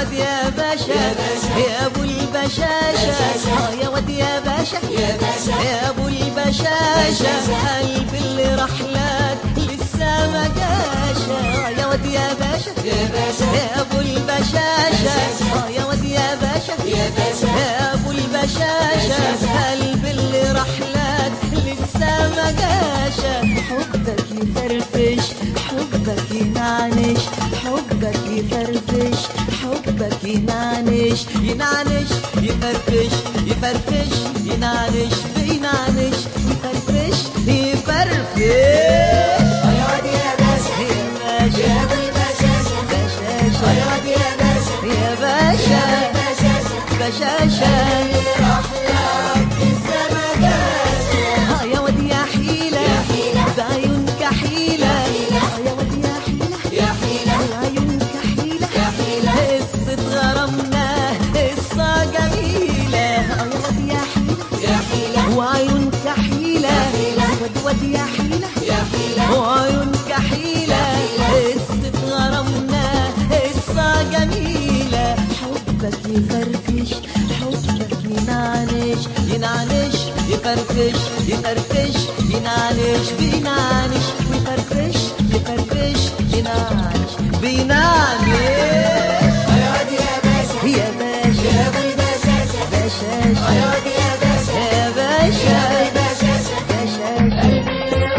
واد يا باشا يا ابو البشاشة آه يا واد يا باشا يا ابو البشاشة قلبي اللي راح لك لسه ما جاش آه يا واد يا باشا يا ابو البشاشة آه يا واد يا باشا يا ابو البشاشة قلبي اللي راح لك لسه ما جاش حبك يفرفش حبك ينعنش حبك يفرفش حبك ينعنش ينعنش يفرفش يفرفش ينعنش ينعنش يفرفش يفرفش يا واد يا باشا يا باشا يا ابو البشاشة بشاشة يا واد يا باشا يا باشا بشاشة بشاشة راح لك لسه ما جاش ها يا واد يا حيلة بعيون كحيلة ها يا واد يا حيلة يا حيلة بعيون كحيلة قصة غرامنا قصة جميلة ها يا واد يا حيلة يا حيلة وعيون كحيلة واد واد يا حيلة يا حيلة وعيون كحيلة قصة غرامنا قصة جميلة حبك يفرفش حبك ينعنش ينعنش يفرفش يفرفش ينعنش بينعنش ويفرفش يفرفش ينعنش بينعنش يا واد يا باشا يا باشا يا ابو البشاشة يا بشاشة واد يا باشا يا باشا البشاشة بشاشة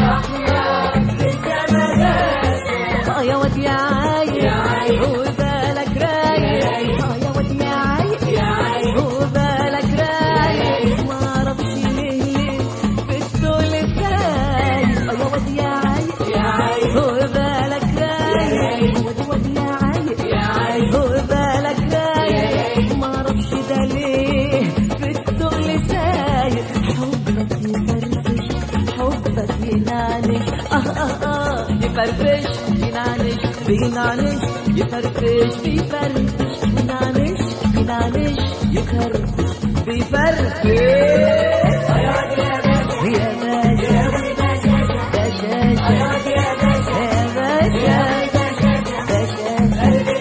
اه يا واد يا عايق وبالك رايق اه يا واد يا عايق وبالك رايق ما اعرفش ليه ليه بتقول ازاي اه يا واد يا عايق وبالك رايق واد واد يا عايق وبالك رايق ما اعرفش ده ليه بتقول ازاي حبك يفرفش حبك ينعنش اه اه اه يفرفش ينعنش بينعنش يفرفش بيفرفش ينعنش ينعنش يفرفش بيفرفش يا واد يا باشا يا باشا يا ابو البشاشة بشاشة يا واد يا باشا يا باشا البشاشة بشاشة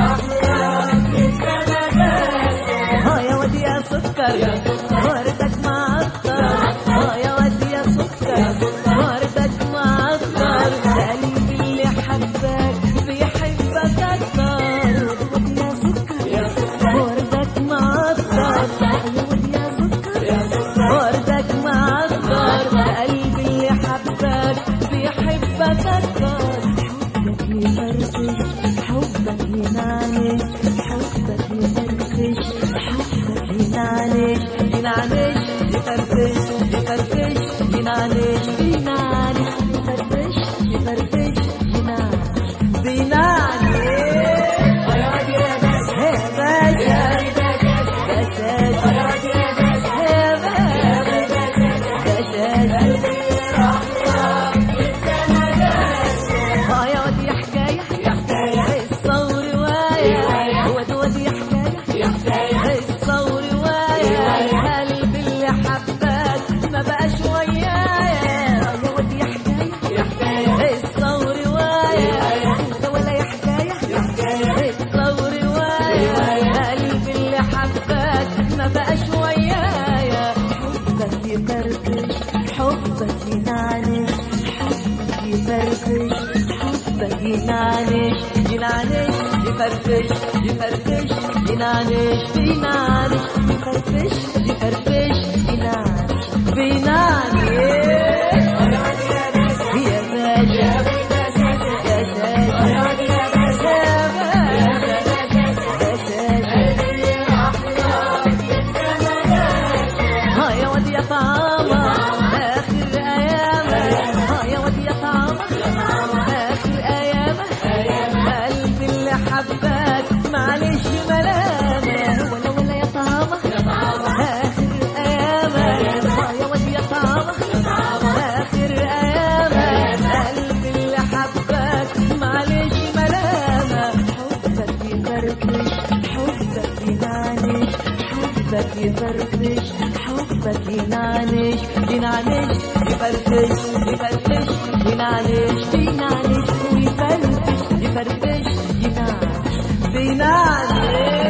ها يا واد يا سكر وردك معطر ها يا واد يا سكر وردك معطر قلبي اللي حبك بيحبك اكتر واد يا سكر وردك معطر يا واد يا سكر وردك معطر قلبي اللي حبك بيحبك اكتر حبك يفرفش حبك ينعنش حبك يفرفش حبك ينعنش ينعنش يفرفش يفرفش ينعنش ينعنش يفرفش يفرفش ينعنش بينعنش يا واد يا باشا يا باشا بشاشة يا واد يا باشا يا باشا بشاشة ها يا واد يا حكاية يا حكاية الصور رواية واد واد يا حكاية يا حكاية الصور رواية قلبي اللي حبك ما بقاش ويايا يا واد يا حكاية يا حكاية الصور رواية ده ولا يا حكاية يا حكاية الصور رواية قلبي اللي حبك ما بقاش ويايا حبك يفرفش حبك ينعنش حبك يفرفش حبك ينعنش ينعنش يفرفش يفرفش ينعنش بينعنش يفرفش يفرفش ينعنش بينعنش يا واد يا باشا يا باشا يا ابو البشاشة يا شاشة يا واد يا باشا يا باشا يا شاشة ها يا واد يا طعامة آخر أيامك ها يا واد يا طعامة آخر أيامك قلبي اللي حبك معلش ملامة ولا ولا يا طعامة آخر أيامك ها يا واد يا طعامة آخر أيامك قلبي اللي حبك معلش ملامة حبك يفرفش حبك ينعنش حبك يفرفش حبك ينعنش ينعنش يفرفش يفرفش ينعنش بينعنش ويفرفش يفرفش ينعنش بينعنش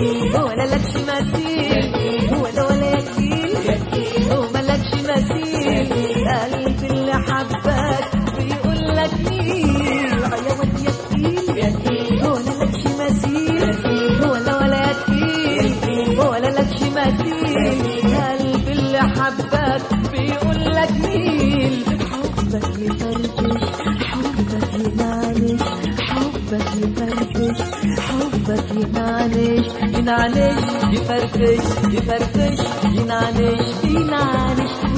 ولا لكش مثيل ولا ولا يكفيل وملكش مثيل قلبي اللي حبك بيقول لك مين يا ود يكفيل ولا لكش مثيل ولا ولا يكفيل ولا لكش مثيل قلبي اللي حبك بيقول لك مين حبك يفرفش حبك ينعنش حبك يفرفش حبك ينعنش ينعنش يفرفش يفرفش ينعنش ينعنش